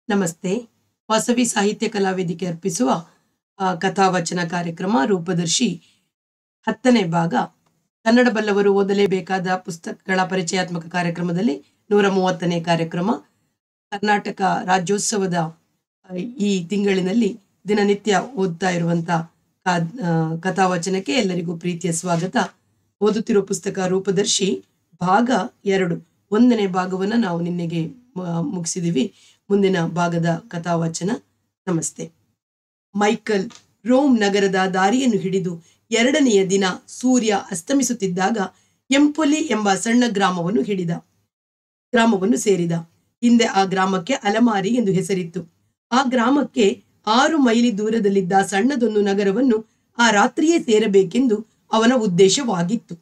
ನಮಸ್ತೆ ವಾಸವಿ ಸಾಹಿತ್ಯ ಕಲಾವೇದಿಕೆ ಅರ್ಪಿಸುವ ಆ, ಕಥಾವಚನ ಕಾರ್ಯಕ್ರಮ ರೂಪದರ್ಶಿ ಹತ್ತನೇ ಭಾಗ ಕನ್ನಡ ಬಲ್ಲವರು ಓದಲೇಬೇಕಾದ ಪುಸ್ತಕಗಳ ಪರಿಚಯಾತ್ಮಕ ಕಾರ್ಯಕ್ರಮದಲ್ಲಿ ನೂರ ಮೂವತ್ತನೇ ಕಾರ್ಯಕ್ರಮ ಕರ್ನಾಟಕ ರಾಜ್ಯೋತ್ಸವದ ಆ, ಈ ತಿಂಗಳಿನಲ್ಲಿ ದಿನನಿತ್ಯ ಓದ್ತಾ ಇರುವಂತ ಕಾ- ಆ, ಕಥಾವಚನಕ್ಕೆ ಎಲ್ಲರಿಗೂ ಪ್ರೀತಿಯ ಸ್ವಾಗತ ಓದುತ್ತಿರುವ ಪುಸ್ತಕ ರೂಪದರ್ಶಿ ಭಾಗ ಎರಡು ಒಂದನೇ ಭಾಗವನ್ನ ನಾವು ನಿನ್ನೆಗೆ ಮ- ಮುಗಿಸಿದೀವಿ ಮುಂದಿನ ಭಾಗದ ಕಥಾವಚನ ನಮಸ್ತೆ ಮೈಕಲ್ ರೋಮ್ ನಗರದ ದಾರಿಯನ್ನು ಹಿಡಿದು ಎರಡನೆಯ ದಿನ ಸೂರ್ಯ ಅಸ್ತಮಿಸುತ್ತಿದ್ದಾಗ ಎಂಪೊಲಿ ಎಂಬ ಸಣ್ಣ ಗ್ರಾಮವನ್ನು ಹಿಡಿದ ಗ್ರಾಮವನ್ನು ಸೇರಿದ ಹಿಂದೆ ಆ ಗ್ರಾಮಕ್ಕೆ ಅಲಮಾರಿ ಎಂದು ಹೆಸರಿತ್ತು ಆ ಗ್ರಾಮಕ್ಕೆ ಆರು ಮೈಲಿ ದೂರದಲ್ಲಿದ್ದ ಸಣ್ಣದೊಂದು ನಗರವನ್ನು ಆ ರಾತ್ರಿಯೇ ಸೇರಬೇಕೆಂದು ಅವನ ಉದ್ದೇಶವಾಗಿತ್ತು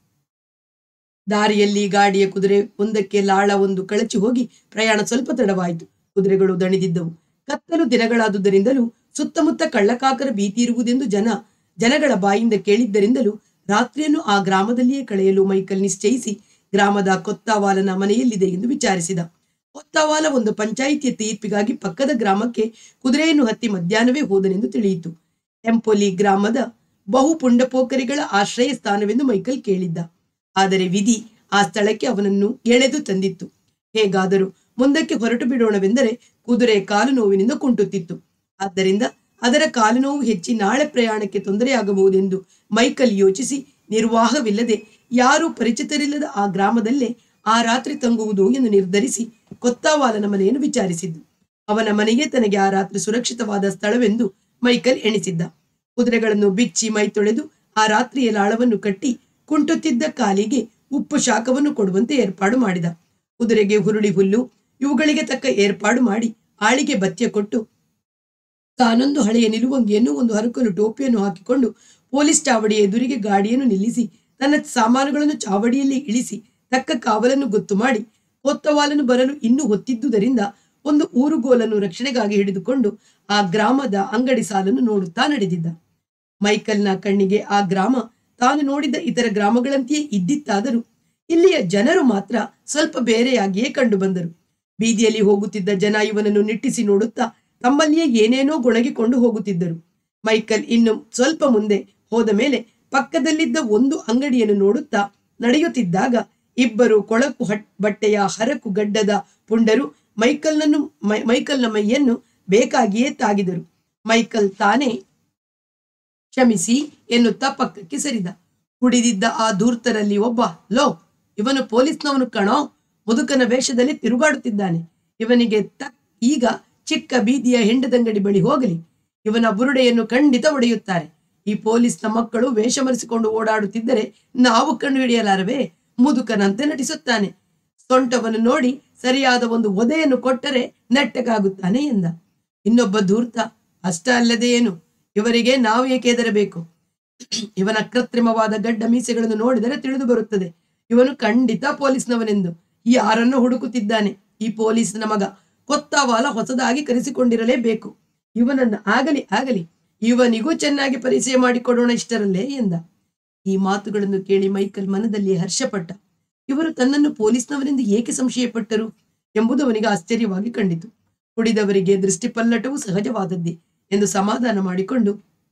ದಾರಿಯಲ್ಲಿ ಗಾಡಿಯ ಕುದುರೆ ಒಂದಕ್ಕೆ ಲಾಳ ಒಂದು ಕಳಚಿ ಹೋಗಿ ಪ್ರಯಾಣ ಸ್ವಲ್ಪ ತಡವಾಯಿತು ಕುದುರೆಗಳು ದಣಿದಿದ್ದವು ಕತ್ತಲು ದಿನಗಳಾದುದರಿಂದಲೂ ಸುತ್ತಮುತ್ತ ಕಳ್ಳಕಾಕರ ಭೀತಿ ಇರುವುದೆಂದು ಜನ ಜನಗಳ ಬಾಯಿಂದ ಕೇಳಿದ್ದರಿಂದಲೂ ರಾತ್ರಿಯನ್ನು ಆ ಗ್ರಾಮದಲ್ಲಿಯೇ ಕಳೆಯಲು ಮೈಕಲ್ ನಿಶ್ಚಯಿಸಿ ಗ್ರಾಮದ ಕೊತ್ತಾವಾಲನ ಮನೆಯಲ್ಲಿದೆ ಎಂದು ವಿಚಾರಿಸಿದ ಕೊತ್ತಾವಾಲ ಒಂದು ಪಂಚಾಯಿತಿಯ ತೀರ್ಪಿಗಾಗಿ ಪಕ್ಕದ ಗ್ರಾಮಕ್ಕೆ ಕುದುರೆಯನ್ನು ಹತ್ತಿ ಮಧ್ಯಾಹ್ನವೇ ಹೋದನೆಂದು ತಿಳಿಯಿತು ಎಂಪೊಲಿ ಗ್ರಾಮದ ಬಹು ಪುಂಡಪೋಕರಿಗಳ ಆಶ್ರಯ ಸ್ಥಾನವೆಂದು ಮೈಕಲ್ ಕೇಳಿದ್ದ ಆದರೆ ವಿಧಿ ಆ ಸ್ಥಳಕ್ಕೆ ಅವನನ್ನು ಎಳೆದು ತಂದಿತ್ತು ಹೇಗಾದರೂ ಮುಂದಕ್ಕೆ ಹೊರಟು ಬಿಡೋಣವೆಂದರೆ ಕುದುರೆ ಕಾಲು ನೋವಿನಿಂದ ಕುಂಟುತ್ತಿತ್ತು ಆದ್ದರಿಂದ ಅದರ ಕಾಲು ನೋವು ಹೆಚ್ಚಿ ನಾಳೆ ಪ್ರಯಾಣಕ್ಕೆ ತೊಂದರೆಯಾಗಬಹುದೆಂದು ಮೈಕಲ್ ಯೋಚಿಸಿ ನಿರ್ವಾಹವಿಲ್ಲದೆ ಯಾರೂ ಪರಿಚಿತರಿಲ್ಲದ ಆ ಗ್ರಾಮದಲ್ಲೇ ಆ ರಾತ್ರಿ ತಂಗುವುದು ಎಂದು ನಿರ್ಧರಿಸಿ ಕೊತ್ತಾವಾಲನ ಮನೆಯನ್ನು ವಿಚಾರಿಸಿದ್ದು ಅವನ ಮನೆಯೇ ತನಗೆ ಆ ರಾತ್ರಿ ಸುರಕ್ಷಿತವಾದ ಸ್ಥಳವೆಂದು ಮೈಕಲ್ ಎಣಿಸಿದ್ದ ಕುದುರೆಗಳನ್ನು ಬಿಚ್ಚಿ ಮೈ ತೊಳೆದು ಆ ರಾತ್ರಿಯ ಲಾಳವನ್ನು ಕಟ್ಟಿ ಕುಂಟುತ್ತಿದ್ದ ಕಾಲಿಗೆ ಉಪ್ಪು ಶಾಖವನ್ನು ಕೊಡುವಂತೆ ಏರ್ಪಾಡು ಮಾಡಿದ ಕುದುರೆಗೆ ಹುರುಳಿ ಹುಲ್ಲು ಇವುಗಳಿಗೆ ತಕ್ಕ ಏರ್ಪಾಡು ಮಾಡಿ ಆಳಿಗೆ ಬತ್ಯ ಕೊಟ್ಟು ತಾನೊಂದು ಹಳೆಯ ನಿಲುವಂಗಿಯನ್ನು ಒಂದು ಹರಕಲು ಟೋಪಿಯನ್ನು ಹಾಕಿಕೊಂಡು ಪೊಲೀಸ್ ಚಾವಡಿಯ ಎದುರಿಗೆ ಗಾಡಿಯನ್ನು ನಿಲ್ಲಿಸಿ ತನ್ನ ಸಾಮಾನುಗಳನ್ನು ಚಾವಡಿಯಲ್ಲಿ ಇಳಿಸಿ ತಕ್ಕ ಕಾವಲನ್ನು ಗೊತ್ತು ಮಾಡಿ ಕೊತ್ತವಾಲನು ಬರಲು ಇನ್ನೂ ಹೊತ್ತಿದ್ದುದರಿಂದ ಒಂದು ಊರುಗೋಲನ್ನು ರಕ್ಷಣೆಗಾಗಿ ಹಿಡಿದುಕೊಂಡು ಆ ಗ್ರಾಮದ ಅಂಗಡಿ ಸಾಲನ್ನು ನೋಡುತ್ತಾ ನಡೆದಿದ್ದ ಮೈಕಲ್ನ ಕಣ್ಣಿಗೆ ಆ ಗ್ರಾಮ ತಾನು ನೋಡಿದ ಇತರ ಗ್ರಾಮಗಳಂತೆಯೇ ಇದ್ದಿತ್ತಾದರೂ ಇಲ್ಲಿಯ ಜನರು ಮಾತ್ರ ಸ್ವಲ್ಪ ಬೇರೆಯಾಗಿಯೇ ಕಂಡು ಬಂದರು ಬೀದಿಯಲ್ಲಿ ಹೋಗುತ್ತಿದ್ದ ಜನ ಇವನನ್ನು ನಿಟ್ಟಿಸಿ ನೋಡುತ್ತಾ ತಮ್ಮಲ್ಲಿಯೇ ಏನೇನೋ ಗೊಣಗಿಕೊಂಡು ಹೋಗುತ್ತಿದ್ದರು ಮೈಕಲ್ ಇನ್ನು ಸ್ವಲ್ಪ ಮುಂದೆ ಹೋದ ಮೇಲೆ ಪಕ್ಕದಲ್ಲಿದ್ದ ಒಂದು ಅಂಗಡಿಯನ್ನು ನೋಡುತ್ತಾ ನಡೆಯುತ್ತಿದ್ದಾಗ ಇಬ್ಬರು ಕೊಳಕು ಹಟ್ ಬಟ್ಟೆಯ ಹರಕು ಗಡ್ಡದ ಪುಂಡರು ಮೈಕಲ್ನನ್ನು ಮೈ- ಮೈಕಲ್ನ ಮೈಯನ್ನು ಬೇಕಾಗಿಯೇ ತಾಗಿದರು ಮೈಕಲ್ ತಾನೇ ಕ್ಷಮಿಸಿ ಎನ್ನುತ್ತಾ ಪಕ್ಕಕ್ಕೆ ಸರಿದ ಕುಡಿದಿದ್ದ ಆ ಧೂರ್ತರಲ್ಲಿ ಒಬ್ಬ ಲೋ ಇವನು ಪೊಲೀಸ್ನವನು ಕಣೋ ಮುದುಕನ ವೇಷದಲ್ಲಿ ತಿರುಗಾಡುತ್ತಿದ್ದಾನೆ ಇವನಿಗೆ ತಕ್ ಈಗ ಚಿಕ್ಕ ಬೀದಿಯ ಹೆಂಡದಂಗಡಿ ಬಳಿ ಹೋಗಲಿ ಇವನ ಬುರುಡೆಯನ್ನು ಖಂಡಿತ ಒಡೆಯುತ್ತಾರೆ ಈ ಪೊಲೀಸ್ನ ಮಕ್ಕಳು ವೇಷ ಮರೆಸಿಕೊಂಡು ಓಡಾಡುತ್ತಿದ್ದರೆ ನಾವು ಕಂಡು ಹಿಡಿಯಲಾರವೇ ಮುದುಕನಂತೆ ನಟಿಸುತ್ತಾನೆ ಸೊಂಟವನ್ನು ನೋಡಿ ಸರಿಯಾದ ಒಂದು ಒದೆಯನ್ನು ಕೊಟ್ಟರೆ ನೆಟ್ಟಗಾಗುತ್ತಾನೆ ಎಂದ ಇನ್ನೊಬ್ಬ ಧೂರ್ತ ಅಷ್ಟ ಅಲ್ಲದೆ ಏನು ಇವರಿಗೆ ನಾವು ಏಕೆ ಹೆದರಬೇಕು ಇವನ ಕೃತ್ರಿಮವಾದ ಗಡ್ಡ ಮೀಸೆಗಳನ್ನು ನೋಡಿದರೆ ತಿಳಿದು ಬರುತ್ತದೆ ಇವನು ಖಂಡಿತ ಪೊಲೀಸ್ನವನೆಂದು ಯಾರನ್ನು ಹುಡುಕುತ್ತಿದ್ದಾನೆ ಈ ಪೊಲೀಸ್ನ ಮಗ ಕೊತ್ತಾವಾಲ ಹೊಸದಾಗಿ ಕರೆಸಿಕೊಂಡಿರಲೇಬೇಕು ಇವನನ್ನು ಆಗಲಿ ಆಗಲಿ ಇವನಿಗೂ ಚೆನ್ನಾಗಿ ಪರಿಚಯ ಮಾಡಿಕೊಡೋಣ ಇಷ್ಟರಲ್ಲೇ ಎಂದ ಈ ಮಾತುಗಳನ್ನು ಕೇಳಿ ಮೈಕಲ್ ಮನದಲ್ಲಿ ಹರ್ಷಪಟ್ಟ ಇವರು ತನ್ನನ್ನು ಪೊಲೀಸ್ನವರೆಂದು ಏಕೆ ಸಂಶಯಪಟ್ಟರು ಎಂಬುದು ಅವನಿಗೆ ಆಶ್ಚರ್ಯವಾಗಿ ಕಂಡಿತು ಕುಡಿದವರಿಗೆ ದೃಷ್ಟಿಪಲ್ಲಟವು ಸಹಜವಾದದ್ದೇ ಎಂದು ಸಮಾಧಾನ ಮಾಡಿಕೊಂಡು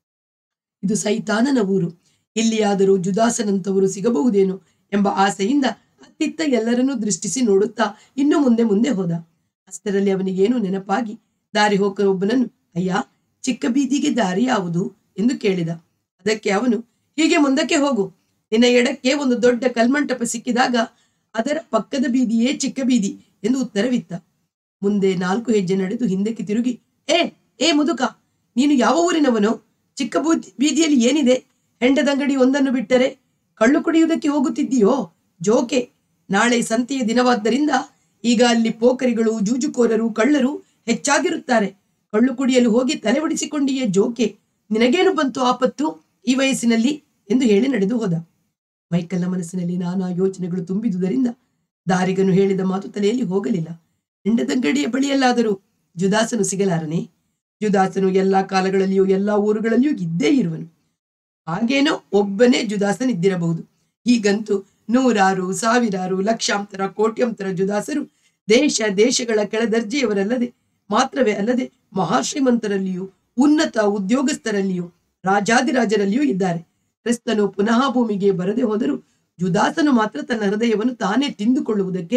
ಇದು ಸೈತಾನನ ಊರು ಇಲ್ಲಿಯಾದರೂ ಜುದಾಸನಂತವರು ಸಿಗಬಹುದೇನೋ ಎಂಬ ಆಸೆಯಿಂದ ಅತ್ತಿತ್ತ ಎಲ್ಲರನ್ನೂ ದೃಷ್ಟಿಸಿ ನೋಡುತ್ತಾ ಇನ್ನು ಮುಂದೆ ಮುಂದೆ ಹೋದ ಅಷ್ಟರಲ್ಲಿ ಅವನಿಗೇನು ನೆನಪಾಗಿ ದಾರಿ ಹೋಗರೊಬ್ಬನನ್ನು ಅಯ್ಯ ಚಿಕ್ಕ ಬೀದಿಗೆ ದಾರಿ ಯಾವುದು ಎಂದು ಕೇಳಿದ ಅದಕ್ಕೆ ಅವನು ಹೀಗೆ ಮುಂದಕ್ಕೆ ಹೋಗು ನಿನ್ನ ಎಡಕ್ಕೆ ಒಂದು ದೊಡ್ಡ ಕಲ್ಮಂಟಪ ಸಿಕ್ಕಿದಾಗ ಅದರ ಪಕ್ಕದ ಬೀದಿಯೇ ಚಿಕ್ಕ ಬೀದಿ ಎಂದು ಉತ್ತರವಿತ್ತ ಮುಂದೆ ನಾಲ್ಕು ಹೆಜ್ಜೆ ನಡೆದು ಹಿಂದಕ್ಕೆ ತಿರುಗಿ ಏ ಏ ಮುದುಕ ನೀನು ಯಾವ ಊರಿನವನು ಚಿಕ್ಕ ಬೂದಿ ಬೀದಿಯಲ್ಲಿ ಏನಿದೆ ಹೆಂಡದಂಗಡಿ ಒಂದನ್ನು ಬಿಟ್ಟರೆ ಕಳ್ಳು ಕುಡಿಯುವುದಕ್ಕೆ ಹೋಗುತ್ತಿದ್ದೀಯೋ ಜೋಕೆ ನಾಳೆ ಸಂತೆಯ ದಿನವಾದ್ದರಿಂದ ಈಗ ಅಲ್ಲಿ ಪೋಕರಿಗಳು ಜೂಜುಕೋರರು ಕಳ್ಳರು ಹೆಚ್ಚಾಗಿರುತ್ತಾರೆ ಕಳ್ಳು ಕುಡಿಯಲು ಹೋಗಿ ತಲೆ ಒಡಿಸಿಕೊಂಡಿಯೇ ಜೋಕೆ ನಿನಗೇನು ಬಂತು ಆಪತ್ತು ಈ ವಯಸ್ಸಿನಲ್ಲಿ ಎಂದು ಹೇಳಿ ನಡೆದು ಹೋದ ಮೈಕಲ್ನ ಮನಸ್ಸಿನಲ್ಲಿ ನಾನಾ ಯೋಚನೆಗಳು ತುಂಬಿದುದರಿಂದ ದಾರಿಗನು ಹೇಳಿದ ಮಾತು ತಲೆಯಲ್ಲಿ ಹೋಗಲಿಲ್ಲ ಹೆಂಡದಂಗಡಿಯ ಬಳಿಯಲ್ಲಾದರೂ ಜುದಾಸನು ಸಿಗಲಾರನೆ ಜುದಾಸನು ಎಲ್ಲಾ ಕಾಲಗಳಲ್ಲಿಯೂ ಎಲ್ಲಾ ಊರುಗಳಲ್ಲಿಯೂ ಇದ್ದೇ ಇರುವನು ಹಾಗೇನೋ ಒಬ್ಬನೇ ಜುದಾಸನಿದ್ದಿರಬಹುದು ಹೀಗಂತೂ ನೂರಾರು ಸಾವಿರಾರು ಲಕ್ಷಾಂತರ ಕೋಟ್ಯಂತರ ಜುದಾಸರು ದೇಶ ದೇಶಗಳ ಕೆಳದರ್ಜೆಯವರಲ್ಲದೆ ಮಾತ್ರವೇ ಅಲ್ಲದೆ ಮಹಾಶ್ರೀಮಂತರಲ್ಲಿಯೂ ಉನ್ನತ ಉದ್ಯೋಗಸ್ಥರಲ್ಲಿಯೂ ರಾಜಾದಿರಾಜರಲ್ಲಿಯೂ ಇದ್ದಾರೆ ಕ್ರಿಸ್ತನು ಪುನಃ ಭೂಮಿಗೆ ಬರದೆ ಹೋದರೂ ಜುದಾಸನು ಮಾತ್ರ ತನ್ನ ಹೃದಯವನ್ನು ತಾನೇ ತಿಂದುಕೊಳ್ಳುವುದಕ್ಕೆ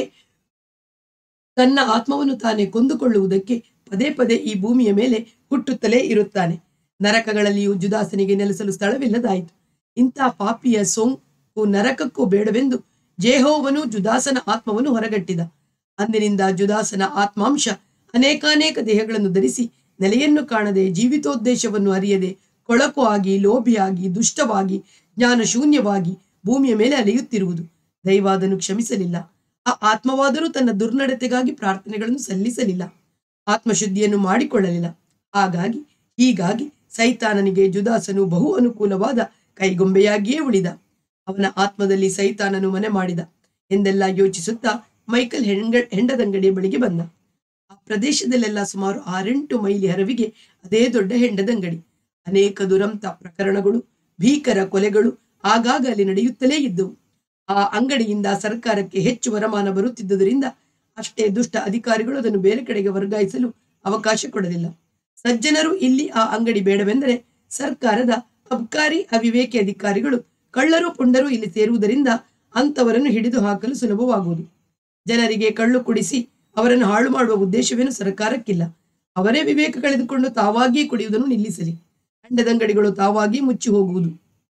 ತನ್ನ ಆತ್ಮವನ್ನು ತಾನೇ ಕೊಂದುಕೊಳ್ಳುವುದಕ್ಕೆ ಪದೇ ಪದೇ ಈ ಭೂಮಿಯ ಮೇಲೆ ಹುಟ್ಟುತ್ತಲೇ ಇರುತ್ತಾನೆ ನರಕಗಳಲ್ಲಿಯೂ ಜುದಾಸನಿಗೆ ನೆಲೆಸಲು ಸ್ಥಳವಿಲ್ಲದಾಯಿತು ಇಂಥ ಪಾಪಿಯ ಸೋಂಕು ನರಕಕ್ಕೂ ಬೇಡವೆಂದು ಜೇಹೋವನು ಜುದಾಸನ ಆತ್ಮವನ್ನು ಹೊರಗಟ್ಟಿದ ಅಂದಿನಿಂದ ಜುದಾಸನ ಆತ್ಮಾಂಶ ಅನೇಕಾನೇಕ ದೇಹಗಳನ್ನು ಧರಿಸಿ ನೆಲೆಯನ್ನು ಕಾಣದೆ ಜೀವಿತೋದ್ದೇಶವನ್ನು ಅರಿಯದೆ ಕೊಳಕು ಆಗಿ ಲೋಭಿಯಾಗಿ ದುಷ್ಟವಾಗಿ ಜ್ಞಾನಶೂನ್ಯವಾಗಿ ಭೂಮಿಯ ಮೇಲೆ ಅಲೆಯುತ್ತಿರುವುದು ದೈವಾದನು ಕ್ಷಮಿಸಲಿಲ್ಲ ಆ ಆತ್ಮವಾದರೂ ತನ್ನ ದುರ್ನಡತೆಗಾಗಿ ಪ್ರಾರ್ಥನೆಗಳನ್ನು ಸಲ್ಲಿಸಲಿಲ್ಲ ಆತ್ಮಶುದ್ಧಿಯನ್ನು ಮಾಡಿಕೊಳ್ಳಲಿಲ್ಲ ಹಾಗಾಗಿ ಹೀಗಾಗಿ ಸೈತಾನನಿಗೆ ಜುದಾಸನು ಬಹು ಅನುಕೂಲವಾದ ಕೈಗೊಂಬೆಯಾಗಿಯೇ ಉಳಿದ ಅವನ ಆತ್ಮದಲ್ಲಿ ಸೈತಾನನು ಮನೆ ಮಾಡಿದ ಎಂದೆಲ್ಲ ಯೋಚಿಸುತ್ತಾ ಮೈಕಲ್ ಹೆಂಗ ಹೆಂಡದಂಗಡಿಯ ಬಳಿಗೆ ಬಂದ ಆ ಪ್ರದೇಶದಲ್ಲೆಲ್ಲ ಸುಮಾರು ಆರೆಂಟು ಮೈಲಿ ಹರವಿಗೆ ಅದೇ ದೊಡ್ಡ ಹೆಂಡದಂಗಡಿ ಅನೇಕ ದುರಂತ ಪ್ರಕರಣಗಳು ಭೀಕರ ಕೊಲೆಗಳು ಆಗಾಗ ಅಲ್ಲಿ ನಡೆಯುತ್ತಲೇ ಇದ್ದವು ಆ ಅಂಗಡಿಯಿಂದ ಸರ್ಕಾರಕ್ಕೆ ಹೆಚ್ಚು ವರಮಾನ ಬರುತ್ತಿದ್ದುದರಿಂದ ಅಷ್ಟೇ ದುಷ್ಟ ಅಧಿಕಾರಿಗಳು ಅದನ್ನು ಬೇರೆ ಕಡೆಗೆ ವರ್ಗಾಯಿಸಲು ಅವಕಾಶ ಕೊಡಲಿಲ್ಲ ಸಜ್ಜನರು ಇಲ್ಲಿ ಆ ಅಂಗಡಿ ಬೇಡವೆಂದರೆ ಸರ್ಕಾರದ ಅಬ್ಕಾರಿ ಅವಿವೇಕಿ ಅಧಿಕಾರಿಗಳು ಕಳ್ಳರು ಪುಂಡರು ಇಲ್ಲಿ ಸೇರುವುದರಿಂದ ಅಂತವರನ್ನು ಹಿಡಿದು ಹಾಕಲು ಸುಲಭವಾಗುವುದು ಜನರಿಗೆ ಕಳ್ಳು ಕುಡಿಸಿ ಅವರನ್ನು ಹಾಳು ಮಾಡುವ ಉದ್ದೇಶವೇನು ಸರ್ಕಾರಕ್ಕಿಲ್ಲ ಅವರೇ ವಿವೇಕ ಕಳೆದುಕೊಂಡು ತಾವಾಗಿಯೇ ಕುಡಿಯುವುದನ್ನು ನಿಲ್ಲಿಸಲಿ ಅಂಡದಂಗಡಿಗಳು ತಾವಾಗಿ ಮುಚ್ಚಿ ಹೋಗುವುದು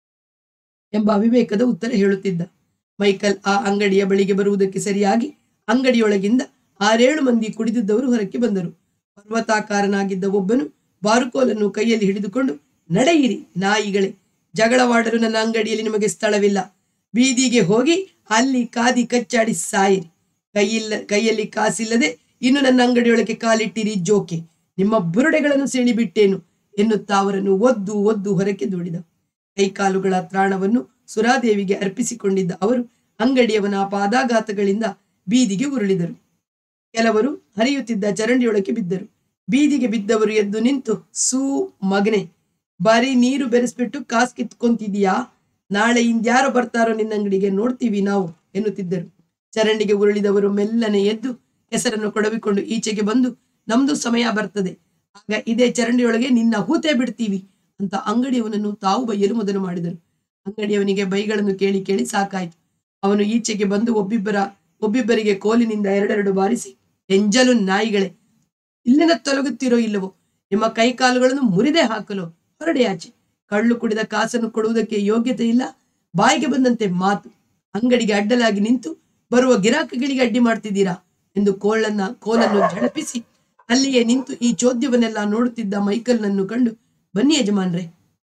ಎಂಬ ಅವಿವೇಕದ ಉತ್ತರ ಹೇಳುತ್ತಿದ್ದ ಮೈಕಲ್ ಆ ಅಂಗಡಿಯ ಬಳಿಗೆ ಬರುವುದಕ್ಕೆ ಸರಿಯಾಗಿ ಅಂಗಡಿಯೊಳಗಿಂದ ಆರೇಳು ಮಂದಿ ಕುಡಿದಿದ್ದವರು ಹೊರಕ್ಕೆ ಬಂದರು ಪರ್ವತಾಕಾರನಾಗಿದ್ದ ಒಬ್ಬನು ಬಾರುಕೋಲನ್ನು ಕೈಯಲ್ಲಿ ಹಿಡಿದುಕೊಂಡು ನಡೆಯಿರಿ ನಾಯಿಗಳೇ ಜಗಳವಾಡಲು ನನ್ನ ಅಂಗಡಿಯಲ್ಲಿ ನಿಮಗೆ ಸ್ಥಳವಿಲ್ಲ ಬೀದಿಗೆ ಹೋಗಿ ಅಲ್ಲಿ ಕಾದಿ ಕಚ್ಚಾಡಿ ಸಾಯಿರಿ ಕೈಯಿಲ್ಲ ಕೈಯಲ್ಲಿ ಕಾಸಿಲ್ಲದೆ ಇನ್ನು ನನ್ನ ಅಂಗಡಿಯೊಳಗೆ ಕಾಲಿಟ್ಟಿರಿ ಜೋಕೆ ನಿಮ್ಮ ಬುರುಡೆಗಳನ್ನು ಸೆಳಿಬಿಟ್ಟೇನು ಎನ್ನುತ್ತಾ ಅವರನ್ನು ಒದ್ದು ಒದ್ದು ಹೊರಕ್ಕೆ ದೂಡಿದ ಕೈಕಾಲುಗಳ ತ್ರಾಣವನ್ನು ಸುರಾದೇವಿಗೆ ಅರ್ಪಿಸಿಕೊಂಡಿದ್ದ ಅವರು ಅಂಗಡಿಯವನ ಪಾದಾಘಾತಗಳಿಂದ ಬೀದಿಗೆ ಉರುಳಿದರು ಕೆಲವರು ಹರಿಯುತ್ತಿದ್ದ ಚರಂಡಿಯೊಳಗೆ ಬಿದ್ದರು ಬೀದಿಗೆ ಬಿದ್ದವರು ಎದ್ದು ನಿಂತು ಸೂ ಮಗನೆ ಬಾರಿ ನೀರು ಬೆರೆಸ್ಬಿಟ್ಟು ಕಾಸ್ ಕಿತ್ಕೊಂತಿದೀಯಾ ನಾಳೆ ಇಂದ್ಯಾರೋ ಬರ್ತಾರೋ ನಿನ್ನ ಅಂಗಡಿಗೆ ನೋಡ್ತೀವಿ ನಾವು ಎನ್ನುತ್ತಿದ್ದರು ಚರಂಡಿಗೆ ಉರುಳಿದವರು ಮೆಲ್ಲನೆ ಎದ್ದು ಹೆಸರನ್ನು ಕೊಡವಿಕೊಂಡು ಈಚೆಗೆ ಬಂದು ನಮ್ದು ಸಮಯ ಬರ್ತದೆ ಆಗ ಇದೇ ಚರಂಡಿಯೊಳಗೆ ನಿನ್ನ ಹೂತೆ ಬಿಡ್ತೀವಿ ಅಂತ ಅಂಗಡಿಯವನನ್ನು ತಾವು ಬೈಯಲು ಮೊದಲು ಮಾಡಿದರು ಅಂಗಡಿಯವನಿಗೆ ಬೈಗಳನ್ನು ಕೇಳಿ ಕೇಳಿ ಸಾಕಾಯ್ತು ಅವನು ಈಚೆಗೆ ಬಂದು ಒಬ್ಬಿಬ್ಬರ ಒಬ್ಬಿಬ್ಬರಿಗೆ ಕೋಲಿನಿಂದ ಎರಡೆರಡು ಬಾರಿಸಿ ಎಂಜಲು ನಾಯಿಗಳೇ ಇಲ್ಲಿಂದ ತೊಲಗುತ್ತಿರೋ ಇಲ್ಲವೋ ನಿಮ್ಮ ಕೈ ಕಾಲುಗಳನ್ನು ಮುರಿದೇ ಹಾಕಲು ಹೊರಡೆ ಆಚೆ ಕಳ್ಳು ಕುಡಿದ ಕಾಸನ್ನು ಕೊಡುವುದಕ್ಕೆ ಯೋಗ್ಯತೆ ಇಲ್ಲ ಬಾಯಿಗೆ ಬಂದಂತೆ ಮಾತು ಅಂಗಡಿಗೆ ಅಡ್ಡಲಾಗಿ ನಿಂತು ಬರುವ ಗಿರಾಕಿಗಳಿಗೆ ಅಡ್ಡಿ ಮಾಡ್ತಿದ್ದೀರಾ ಎಂದು ಕೋಳನ್ನ ಕೋಲನ್ನು ಝಳಪಿಸಿ ಅಲ್ಲಿಯೇ ನಿಂತು ಈ ಚೋದ್ಯವನ್ನೆಲ್ಲ ನೋಡುತ್ತಿದ್ದ ಮೈಕಲ್ನನ್ನು ಕಂಡು ಬನ್ನಿ ಯಜಮಾನ್ರೆ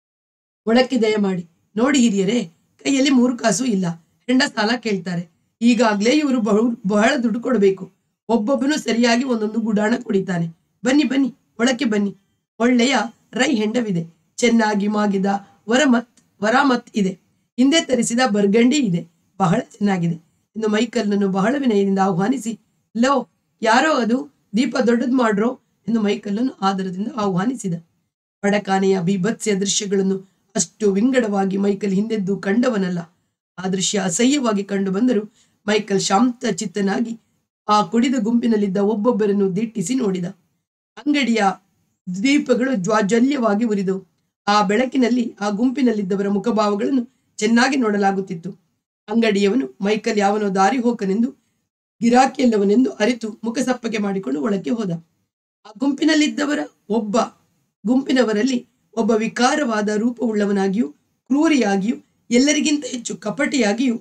ಒಳಕ್ಕೆ ದಯಮಾಡಿ ನೋಡಿ ಹಿರಿಯರೇ ಕೈಯಲ್ಲಿ ಮೂರು ಕಾಸು ಇಲ್ಲ ಹೆಂಡ ಸಾಲ ಕೇಳ್ತಾರೆ ಈಗಾಗ್ಲೇ ಇವರು ಬಹಳ ಬಹಳ ದುಡ್ಡು ಕೊಡಬೇಕು ಒಬ್ಬೊಬ್ಬನು ಸರಿಯಾಗಿ ಒಂದೊಂದು ಗುಡಾಣ ಕುಡಿತಾನೆ ಬನ್ನಿ ಬನ್ನಿ ಒಳಕ್ಕೆ ಬನ್ನಿ ಒಳ್ಳೆಯ ರೈ ಹೆಂಡವಿದೆ ಚೆನ್ನಾಗಿ ಮಾಗಿದ ವರಮತ್ ವರಾಮತ್ ಇದೆ ಹಿಂದೆ ತರಿಸಿದ ಬರ್ಗಂಡಿ ಇದೆ ಬಹಳ ಚೆನ್ನಾಗಿದೆ ಎಂದು ಮೈಕಲ್ನನ್ನು ಬಹಳ ವಿನಯದಿಂದ ಆಹ್ವಾನಿಸಿ ಲೋ ಯಾರೋ ಅದು ದೀಪ ದೊಡ್ಡದು ಮಾಡ್ರೋ ಎಂದು ಮೈಕಲ್ಲನ್ನು ಆದರದಿಂದ ಆಹ್ವಾನಿಸಿದ ಪಡಕಾನೆಯ ಬೀಭತ್ಸ್ಯ ದೃಶ್ಯಗಳನ್ನು ಅಷ್ಟು ವಿಂಗಡವಾಗಿ ಮೈಕಲ್ ಹಿಂದೆದ್ದು ಕಂಡವನಲ್ಲ ಆ ದೃಶ್ಯ ಅಸಹ್ಯವಾಗಿ ಕಂಡು ಬಂದರೂ ಮೈಕಲ್ ಶಾಂತ ಚಿತ್ತನಾಗಿ ಆ ಕುಡಿದ ಗುಂಪಿನಲ್ಲಿದ್ದ ಒಬ್ಬೊಬ್ಬರನ್ನು ದಿಟ್ಟಿಸಿ ನೋಡಿದ ಅಂಗಡಿಯ ದೀಪಗಳು ಜ್ವಾಜ್ವಲ್ಯವಾಗಿ ಉರಿದವು ಆ ಬೆಳಕಿನಲ್ಲಿ ಆ ಗುಂಪಿನಲ್ಲಿದ್ದವರ ಮುಖಭಾವಗಳನ್ನು ಚೆನ್ನಾಗಿ ನೋಡಲಾಗುತ್ತಿತ್ತು ಅಂಗಡಿಯವನು ಮೈಕಲ್ ಯಾವನೋ ದಾರಿ ಹೋಕನೆಂದು ಗಿರಾಕಿಯಲ್ಲವನೆಂದು ಅರಿತು ಮುಖಸಪ್ಪಗೆ ಮಾಡಿಕೊಂಡು ಒಳಕ್ಕೆ ಹೋದ ಆ ಗುಂಪಿನಲ್ಲಿದ್ದವರ ಒಬ್ಬ ಗುಂಪಿನವರಲ್ಲಿ ಒಬ್ಬ ವಿಕಾರವಾದ ರೂಪವುಳ್ಳವನಾಗಿಯೂ ಕ್ರೂರಿಯಾಗಿಯೂ ಎಲ್ಲರಿಗಿಂತ ಹೆಚ್ಚು ಕಪಟಿಯಾಗಿಯೂ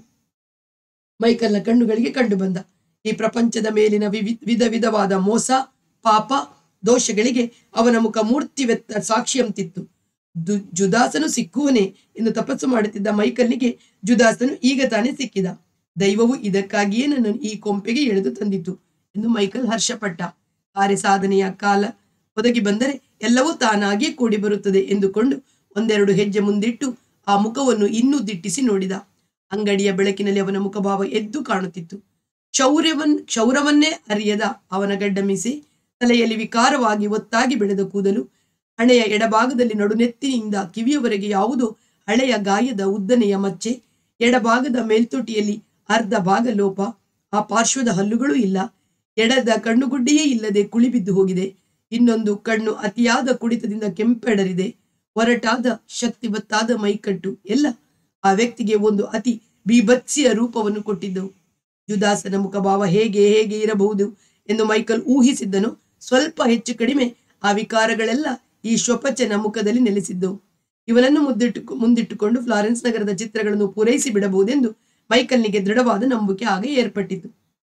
ಮೈಕಲ್ನ ಕಣ್ಣುಗಳಿಗೆ ಕಂಡು ಬಂದ ಈ ಪ್ರಪಂಚದ ಮೇಲಿನ ವಿವಿ ವಿಧ ವಿಧವಾದ ಮೋಸ ಪಾಪ ದೋಷಗಳಿಗೆ ಅವನ ಮುಖ ಮೂರ್ತಿವೆತ್ತ ಸಾಕ್ಷ್ಯಂತಿತ್ತು ದು ಜುದಾಸನು ಸಿಕ್ಕುವನೇ ಎಂದು ತಪಸ್ಸು ಮಾಡುತ್ತಿದ್ದ ಮೈಕಲ್ನಿಗೆ ಜುದಾಸನು ಈಗ ತಾನೇ ಸಿಕ್ಕಿದ ದೈವವು ಇದಕ್ಕಾಗಿಯೇ ನನ್ನನ್ನು ಈ ಕೊಂಪೆಗೆ ಎಳೆದು ತಂದಿತು ಎಂದು ಮೈಕಲ್ ಹರ್ಷಪಟ್ಟ ಕಾರ್ಯ ಸಾಧನೆಯ ಕಾಲ ಒದಗಿ ಬಂದರೆ ಎಲ್ಲವೂ ತಾನಾಗಿಯೇ ಕೂಡಿ ಬರುತ್ತದೆ ಎಂದುಕೊಂಡು ಒಂದೆರಡು ಹೆಜ್ಜೆ ಮುಂದಿಟ್ಟು ಆ ಮುಖವನ್ನು ಇನ್ನೂ ದಿಟ್ಟಿಸಿ ನೋಡಿದ ಅಂಗಡಿಯ ಬೆಳಕಿನಲ್ಲಿ ಅವನ ಮುಖಭಾವ ಎದ್ದು ಕಾಣುತ್ತಿತ್ತು ಕ್ಷೌರ್ಯವನ್ ಕ್ಷೌರವನ್ನೇ ಅರಿಯದ ಅವನ ಗಡ್ಡ ಮೀಸೆ ತಲೆಯಲ್ಲಿ ವಿಕಾರವಾಗಿ ಒತ್ತಾಗಿ ಬೆಳೆದ ಕೂದಲು ಹಣೆಯ ಎಡಭಾಗದಲ್ಲಿ ನಡುನೆತ್ತಿನಿಂದ ಕಿವಿಯವರೆಗೆ ಯಾವುದೋ ಹಳೆಯ ಗಾಯದ ಉದ್ದನೆಯ ಮಚ್ಚೆ ಎಡಭಾಗದ ಮೇಲ್ತೊಟಿಯಲ್ಲಿ ಅರ್ಧ ಭಾಗ ಲೋಪ ಆ ಪಾರ್ಶ್ವದ ಹಲ್ಲುಗಳೂ ಇಲ್ಲ ಎಡದ ಕಣ್ಣುಗುಡ್ಡೆಯೇ ಇಲ್ಲದೆ ಕುಳಿಬಿದ್ದು ಹೋಗಿದೆ ಇನ್ನೊಂದು ಕಣ್ಣು ಅತಿಯಾದ ಕುಡಿತದಿಂದ ಕೆಂಪೆಡರಿದೆ ಒರಟಾದ ಶಕ್ತಿವತ್ತಾದ ಮೈಕಟ್ಟು ಎಲ್ಲ ಆ ವ್ಯಕ್ತಿಗೆ ಒಂದು ಅತಿ ಬೀಭತ್ಸಿಯ ರೂಪವನ್ನು ಕೊಟ್ಟಿದ್ದವು ಜುದಾಸನ ಮುಖಭಾವ ಹೇಗೆ ಹೇಗೆ ಇರಬಹುದು ಎಂದು ಮೈಕಲ್ ಊಹಿಸಿದ್ದನು ಸ್ವಲ್ಪ ಹೆಚ್ಚು ಕಡಿಮೆ ಆ ವಿಕಾರಗಳೆಲ್ಲ ಈ ಶ್ವಪಚನ ಮುಖದಲ್ಲಿ ನೆಲೆಸಿದ್ದವು ಇವನನ್ನು ಮುದ್ದಿಟ್ಟು ಮುಂದಿಟ್ಟುಕೊಂಡು ಫ್ಲಾರೆನ್ಸ್ ನಗರದ ಚಿತ್ರಗಳನ್ನು ಪೂರೈಸಿ ಬಿಡಬಹುದೆಂದು ಮೈಕಲ್ನಿಗೆ ದೃಢವಾದ ನಂಬಿಕೆ ಆಗ ಏರ್ಪಟ್ಟಿತು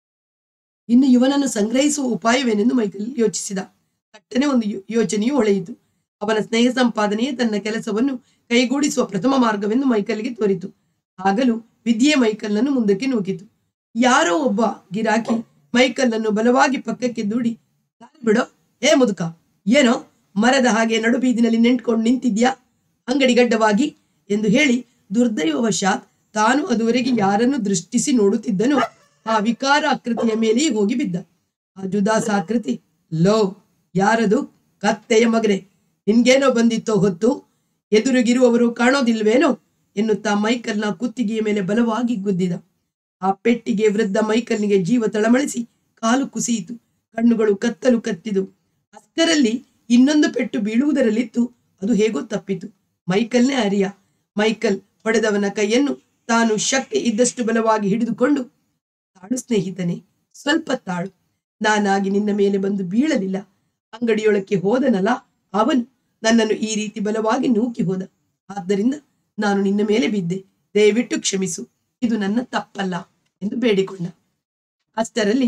ಇನ್ನು ಇವನನ್ನು ಸಂಗ್ರಹಿಸುವ ಉಪಾಯವೇನೆಂದು ಮೈಕಲ್ ಯೋಚಿಸಿದ ತಟ್ಟನೆ ಒಂದು ಯೋ- ಯೋಚನೆಯು ಹೊಳೆಯಿತು ಅವನ ಸ್ನೇಹ ಸಂಪಾದನೆಯೇ ತನ್ನ ಕೆಲಸವನ್ನು ಕೈಗೂಡಿಸುವ ಪ್ರಥಮ ಮಾರ್ಗವೆಂದು ಮೈಕಲ್ಗೆ ತೋರಿತು ಆಗಲೂ ವಿದ್ಯೆ ಮೈಕಲ್ನನ್ನು ಮುಂದಕ್ಕೆ ನೂಕಿತು ಯಾರೋ ಒಬ್ಬ ಗಿರಾಕಿ ಮೈಕಲ್ನನ್ನು ಬಲವಾಗಿ ಪಕ್ಕಕ್ಕೆ ದೂಡಿ "ದಾರಿ ಬಿಡೋ ಏ ಮುದುಕ ಏನೋ ಮರದ ಹಾಗೆ ನಡುಬೀದಿನಲ್ಲಿ ನೆಂಟ್ಕೊಂಡು ನಿಂತಿದ್ಯಾ ಅಂಗಡಿ ಗಡ್ಡವಾಗಿ ಎಂದು ಹೇಳಿ ದುರ್ದೈವವಶಾತ್ ತಾನು ಅದುವರೆಗೆ ಯಾರನ್ನು ದೃಷ್ಟಿಸಿ ನೋಡುತ್ತಿದ್ದನೋ ಆ ವಿಕಾರ ಆಕೃತಿಯ ಮೇಲೆಯೇ ಹೋಗಿ ಬಿದ್ದ ಆ ಜುದಾಸ ಆಕೃತಿ ಲೋ ಯಾರದು ಕತ್ತೆಯ ಮಗನೆ ನಿನ್ಗೇನೋ ಬಂದಿತ್ತೋ ಹೊತ್ತು ಎದುರಿಗಿರುವವರು ಕಾಣೋದಿಲ್ವೇನೋ ಎನ್ನುತ್ತಾ ಮೈಕಲ್ನ ಕುತ್ತಿಗೆಯ ಮೇಲೆ ಬಲವಾಗಿ ಗುದ್ದಿದ ಆ ಪೆಟ್ಟಿಗೆ ವೃದ್ಧ ಮೈಕಲ್ನಿಗೆ ಜೀವ ತಳಮಳಿಸಿ ಕಾಲು ಕುಸಿಯಿತು ಕಣ್ಣುಗಳು ಕತ್ತಲು ಕತ್ತಿದು ಅಷ್ಟರಲ್ಲಿ ಇನ್ನೊಂದು ಪೆಟ್ಟು ಬೀಳುವುದರಲ್ಲಿತ್ತು ಅದು ಹೇಗೋ ತಪ್ಪಿತು ಮೈಕಲ್ನೇ ಅರಿಯ ಮೈಕಲ್ ಹೊಡೆದವನ ಕೈಯನ್ನು ತಾನು ಶಕ್ತಿ ಇದ್ದಷ್ಟು ಬಲವಾಗಿ ಹಿಡಿದುಕೊಂಡು ತಾಳು ಸ್ನೇಹಿತನೇ ಸ್ವಲ್ಪ ತಾಳು ನಾನಾಗಿ ನಿನ್ನ ಮೇಲೆ ಬಂದು ಬೀಳಲಿಲ್ಲ ಅಂಗಡಿಯೊಳಕ್ಕೆ ಹೋದನಲ್ಲ ಅವನು ನನ್ನನ್ನು ಈ ರೀತಿ ಬಲವಾಗಿ ನೂಕಿ ಹೋದ ಆದ್ದರಿಂದ ನಾನು ನಿನ್ನ ಮೇಲೆ ಬಿದ್ದೆ ದಯವಿಟ್ಟು ಕ್ಷಮಿಸು ಇದು ನನ್ನ ತಪ್ಪಲ್ಲ ಎಂದು ಬೇಡಿಕೊಂಡ ಅಷ್ಟರಲ್ಲಿ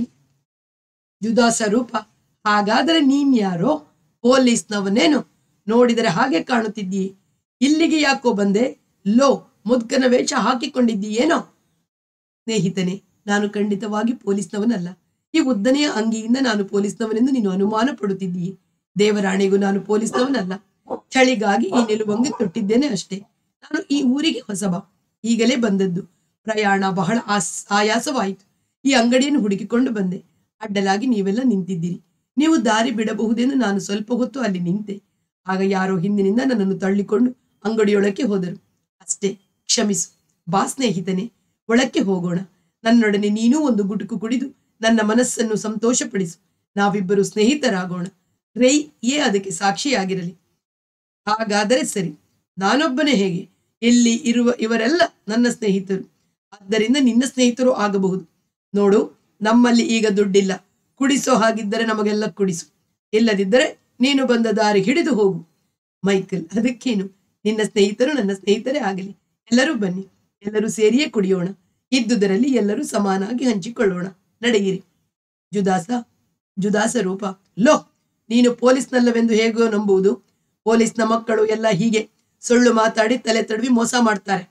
ಜುದಾಸ ರೂಪ ಹಾಗಾದರೆ ನೀನ್ಯಾರೋ ಪೊಲೀಸ್ನವನೇನು ನೋಡಿದರೆ ಹಾಗೆ ಕಾಣುತ್ತಿದ್ದೀಯೇ ಇಲ್ಲಿಗೆ ಯಾಕೋ ಬಂದೆ ಲೋ ಮುದ್ಕನ ವೇಷ ಹಾಕಿಕೊಂಡಿದ್ದೀಯೇನೋ ಸ್ನೇಹಿತನೇ ನಾನು ಖಂಡಿತವಾಗಿ ಪೊಲೀಸ್ನವನಲ್ಲ ಈ ಉದ್ದನೆಯ ಅಂಗಿಯಿಂದ ನಾನು ಪೊಲೀಸ್ನವನೆಂದು ನೀನು ಅನುಮಾನ ಪಡುತ್ತಿದ್ದೀಯೆ ದೇವರಾಣೆಗೂ ನಾನು ಪೊಲೀಸ್ನವನಲ್ಲ ಚಳಿಗಾಗಿ ಈ ನಿಲುವಂಗಿ ತೊಟ್ಟಿದ್ದೇನೆ ಅಷ್ಟೇ ನಾನು ಈ ಊರಿಗೆ ಹೊಸಬ ಈಗಲೇ ಬಂದದ್ದು ಪ್ರಯಾಣ ಬಹಳ ಆಸ್ ಆಯಾಸವಾಯಿತು ಈ ಅಂಗಡಿಯನ್ನು ಹುಡುಕಿಕೊಂಡು ಬಂದೆ ಅಡ್ಡಲಾಗಿ ನೀವೆಲ್ಲ ನಿಂತಿದ್ದೀರಿ ನೀವು ದಾರಿ ಬಿಡಬಹುದೆಂದು ನಾನು ಸ್ವಲ್ಪ ಹೊತ್ತು ಅಲ್ಲಿ ನಿಂತೆ ಆಗ ಯಾರೋ ಹಿಂದಿನಿಂದ ನನ್ನನ್ನು ತಳ್ಳಿಕೊಂಡು ಅಂಗಡಿಯೊಳಕ್ಕೆ ಹೋದರು ಅಷ್ಟೇ ಕ್ಷಮಿಸು ಬಾ ಸ್ನೇಹಿತನೇ ಒಳಕ್ಕೆ ಹೋಗೋಣ ನನ್ನೊಡನೆ ನೀನೂ ಒಂದು ಗುಟುಕು ಕುಡಿದು ನನ್ನ ಮನಸ್ಸನ್ನು ಸಂತೋಷಪಡಿಸು ನಾವಿಬ್ಬರು ಸ್ನೇಹಿತರಾಗೋಣ ರೈ ಏ ಅದಕ್ಕೆ ಸಾಕ್ಷಿಯಾಗಿರಲಿ ಹಾಗಾದರೆ ಸರಿ ನಾನೊಬ್ಬನೇ ಹೇಗೆ ಇಲ್ಲಿ ಇರುವ ಇವರೆಲ್ಲ ನನ್ನ ಸ್ನೇಹಿತರು ಆದ್ದರಿಂದ ನಿನ್ನ ಸ್ನೇಹಿತರು ಆಗಬಹುದು ನೋಡು ನಮ್ಮಲ್ಲಿ ಈಗ ದುಡ್ಡಿಲ್ಲ ಕುಡಿಸೋ ಹಾಗಿದ್ದರೆ ನಮಗೆಲ್ಲ ಕುಡಿಸು ಇಲ್ಲದಿದ್ದರೆ ನೀನು ಬಂದ ದಾರಿ ಹಿಡಿದು ಹೋಗು ಮೈಕಲ್ ಅದಕ್ಕೇನು ನಿನ್ನ ಸ್ನೇಹಿತರು ನನ್ನ ಸ್ನೇಹಿತರೇ ಆಗಲಿ ಎಲ್ಲರೂ ಬನ್ನಿ ಎಲ್ಲರೂ ಸೇರಿಯೇ ಕುಡಿಯೋಣ ಇದ್ದುದರಲ್ಲಿ ಎಲ್ಲರೂ ಸಮಾನಾಗಿ ಹಂಚಿಕೊಳ್ಳೋಣ ನಡೆಯಿರಿ ಜುದಾಸ ಜುದಾಸ ರೂಪ ಲೋ ನೀನು ಪೊಲೀಸ್ನಲ್ಲವೆಂದು ಹೇಗೋ ನಂಬುವುದು ಪೊಲೀಸ್ನ ಮಕ್ಕಳು ಎಲ್ಲ ಹೀಗೆ ಸುಳ್ಳು ಮಾತಾಡಿ ತಲೆ ತಡವಿ ಮೋಸ ಮಾಡ್ತಾರೆ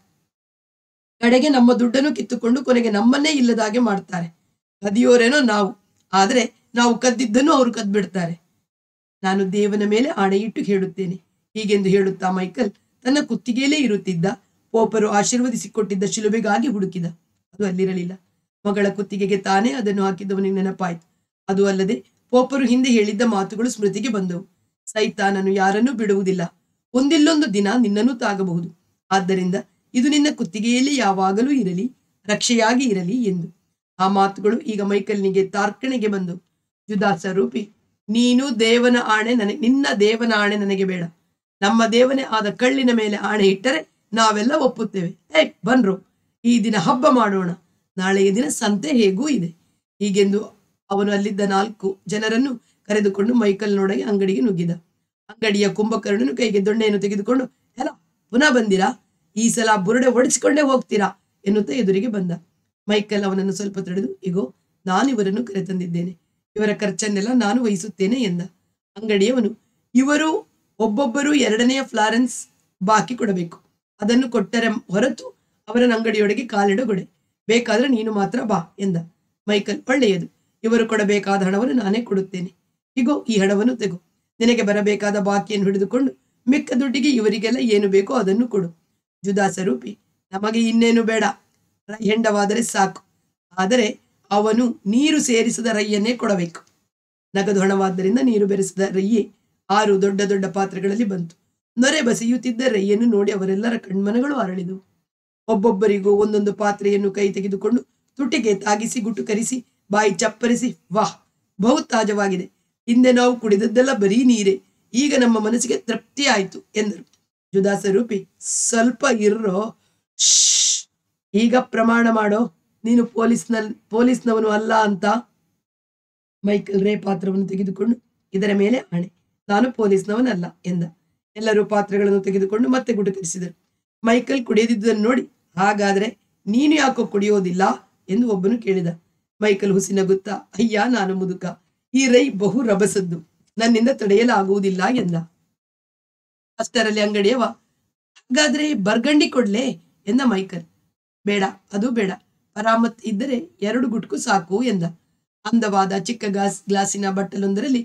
ಕಡೆಗೆ ನಮ್ಮ ದುಡ್ಡನ್ನು ಕಿತ್ತುಕೊಂಡು ಕೊನೆಗೆ ನಮ್ಮನ್ನೇ ಇಲ್ಲದ ಹಾಗೆ ಮಾಡ್ತಾರೆ ಕದಿಯೋರೇನೋ ನಾವು ಆದ್ರೆ ನಾವು ಕದ್ದಿದ್ದನ್ನು ಅವರು ಕದ್ಬಿಡ್ತಾರೆ ನಾನು ದೇವನ ಮೇಲೆ ಆಣೆಯಿಟ್ಟು ಹೇಳುತ್ತೇನೆ ಹೀಗೆಂದು ಹೇಳುತ್ತಾ ಮೈಕಲ್ ತನ್ನ ಕುತ್ತಿಗೆಯಲ್ಲೇ ಇರುತ್ತಿದ್ದ ಪೋಪರು ಆಶೀರ್ವದಿಸಿಕೊಟ್ಟಿದ್ದ ಶಿಲುಬೆಗಾಗಿ ಹುಡುಕಿದ ಅದು ಅಲ್ಲಿರಲಿಲ್ಲ ಮಗಳ ಕುತ್ತಿಗೆಗೆ ತಾನೇ ಅದನ್ನು ಹಾಕಿದ್ದವನಿಗೆ ನೆನಪಾಯಿತು ಅದು ಅಲ್ಲದೆ ಪೋಪರು ಹಿಂದೆ ಹೇಳಿದ್ದ ಮಾತುಗಳು ಸ್ಮೃತಿಗೆ ಬಂದವು ಸೈತಾನನು ಯಾರನ್ನೂ ಬಿಡುವುದಿಲ್ಲ ಒಂದಿಲ್ಲೊಂದು ದಿನ ನಿನ್ನನ್ನು ತಾಗಬಹುದು ಆದ್ದರಿಂದ ಇದು ನಿನ್ನ ಕುತ್ತಿಗೆಯಲ್ಲಿ ಯಾವಾಗಲೂ ಇರಲಿ ರಕ್ಷೆಯಾಗಿ ಇರಲಿ ಎಂದು ಆ ಮಾತುಗಳು ಈಗ ಮೈಕಲ್ನಿಗೆ ತಾರ್ಕಣೆಗೆ ಬಂದು ಜುದಾಸ ರೂಪಿ ನೀನು ದೇವನ ಆಣೆ ನನಗೆ ನಿನ್ನ ದೇವನ ಆಣೆ ನನಗೆ ಬೇಡ ನಮ್ಮ ದೇವನೇ ಆದ ಕಳ್ಳಿನ ಮೇಲೆ ಆಣೆ ಇಟ್ಟರೆ ನಾವೆಲ್ಲ ಒಪ್ಪುತ್ತೇವೆ ಏ ಬನ್ರು ಈ ದಿನ ಹಬ್ಬ ಮಾಡೋಣ ನಾಳೆಯ ದಿನ ಸಂತೆ ಹೇಗೂ ಇದೆ ಹೀಗೆಂದು ಅವನು ಅಲ್ಲಿದ್ದ ನಾಲ್ಕು ಜನರನ್ನು ಕರೆದುಕೊಂಡು ಮೈಕಲ್ನೊಳಗೆ ಅಂಗಡಿಗೆ ನುಗ್ಗಿದ ಅಂಗಡಿಯ ಕುಂಭಕರ್ಣನು ಕೈಗೆ ದೊಣ್ಣೆಯನ್ನು ತೆಗೆದುಕೊಂಡು ಎಲ್ಲ ಪುನಃ ಬಂದಿರಾ ಈ ಸಲ ಬುರುಡೆ ಒಡಿಸಿಕೊಂಡೇ ಹೋಗ್ತೀರಾ ಎನ್ನುತ್ತಾ ಎದುರಿಗೆ ಬಂದ ಮೈಕಲ್ ಅವನನ್ನು ಸ್ವಲ್ಪ ತಡೆದು ಇಗೋ ನಾನು ಇವರನ್ನು ಕರೆತಂದಿದ್ದೇನೆ ಇವರ ಖರ್ಚನ್ನೆಲ್ಲ ನಾನು ವಹಿಸುತ್ತೇನೆ ಎಂದ ಅಂಗಡಿಯವನು ಇವರು ಒಬ್ಬೊಬ್ಬರು ಎರಡನೆಯ ಫ್ಲಾರೆನ್ಸ್ ಬಾಕಿ ಕೊಡಬೇಕು ಅದನ್ನು ಕೊಟ್ಟರೆ ಹೊರತು ಅವರ ಅಂಗಡಿಯೊಳಗೆ ಕಾಲಿಡಗೊಡೆ ಬೇಕಾದ್ರೆ ನೀನು ಮಾತ್ರ ಬಾ ಎಂದ ಮೈಕಲ್ ಒಳ್ಳೆಯದು ಇವರು ಕೊಡಬೇಕಾದ ಹಣವನ್ನು ನಾನೇ ಕೊಡುತ್ತೇನೆ ಇಗೋ ಈ ಹಣವನ್ನು ತೆಗೋ ನಿನಗೆ ಬರಬೇಕಾದ ಬಾಕಿಯನ್ನು ಹಿಡಿದುಕೊಂಡು ಮಿಕ್ಕ ದುಡ್ಡಿಗೆ ಇವರಿಗೆಲ್ಲ ಏನು ಬೇಕೋ ಅದನ್ನು ಕೊಡು ಜುದಾಸ ರೂಪಿ ನಮಗೆ ಇನ್ನೇನು ಬೇಡ ರೈ ಹೆಂಡವಾದರೆ ಸಾಕು ಆದರೆ ಅವನು ನೀರು ಸೇರಿಸದ ರೈಯನ್ನೇ ಕೊಡಬೇಕು ನಗದು ಹಣವಾದ್ದರಿಂದ ನೀರು ಬೆರೆಸಿದ ರೈಯೇ ಆರು ದೊಡ್ಡ ದೊಡ್ಡ ಪಾತ್ರೆಗಳಲ್ಲಿ ಬಂತು ನೊರೆ ಬಸಿಯುತ್ತಿದ್ದ ರೈಯನ್ನು ನೋಡಿ ಅವರೆಲ್ಲರ ಕಣ್ಮನಗಳು ಅರಳಿದವು ಒಬ್ಬೊಬ್ಬರಿಗೂ ಒಂದೊಂದು ಪಾತ್ರೆಯನ್ನು ಕೈ ತೆಗೆದುಕೊಂಡು ತುಟಿಗೆ ತಾಗಿಸಿ ಗುಟುಕರಿಸಿ ಬಾಯಿ ಚಪ್ಪರಿಸಿ ವಾಹ್ ಬಹು ತಾಜವಾಗಿದೆ ಹಿಂದೆ ನಾವು ಕುಡಿದದ್ದೆಲ್ಲ ಬರೀ ನೀರೇ ಈಗ ನಮ್ಮ ಮನಸ್ಸಿಗೆ ತೃಪ್ತಿ ಆಯ್ತು ಎಂದರು ಜುದಾಸ ರೂಪಿ ಸ್ವಲ್ಪ ಇರ್ರೋ ಶ್ಶ್. ಈಗ ಪ್ರಮಾಣ ಮಾಡೋ ನೀನು ಪೊಲೀಸ್ನಲ್ಲಿ ಪೊಲೀಸ್ನವನು ಅಲ್ಲ ಅಂತ ಮೈಕಲ್ ರೇ ಪಾತ್ರವನ್ನು ತೆಗೆದುಕೊಂಡು ಇದರ ಮೇಲೆ ಆಣೆ ನಾನು ಪೊಲೀಸ್ನವನಲ್ಲ ಎಂದ ಎಲ್ಲರೂ ಪಾತ್ರಗಳನ್ನು ತೆಗೆದುಕೊಂಡು ಮತ್ತೆ ಗುಟುಕರಿಸಿದರು ಮೈಕಲ್ ಕುಡಿಯದಿದ್ದುದನ್ನು ನೋಡಿ ಹಾಗಾದ್ರೆ ನೀನು ಯಾಕೋ ಕುಡಿಯೋದಿಲ್ಲ ಎಂದು ಒಬ್ಬನು ಕೇಳಿದ ಮೈಕಲ್ ಹುಸಿನಗುತ್ತಾ ಅಯ್ಯ ನಾನು ಮುದುಕ ಈ ರೈ ಬಹು ರಭಸದ್ದು ನನ್ನಿಂದ ತಡೆಯಲಾಗುವುದಿಲ್ಲ ಎಂದ ಅಷ್ಟರಲ್ಲಿ ಅಂಗಡಿಯವ ಹಾಗಾದ್ರೆ ಬರ್ಗಂಡಿ ಕೊಡ್ಲೆ ಎಂದ ಮೈಕಲ್ ಬೇಡ ಅದು ಬೇಡ ಪರಾಮತ್ ಇದ್ದರೆ ಎರಡು ಗುಟ್ಕು ಸಾಕು ಎಂದ ಅಂದವಾದ ಚಿಕ್ಕ ಗ್ಲಾಸ್ ಗ್ಲಾಸಿನ ಬಟ್ಟಲೊಂದರಲ್ಲಿ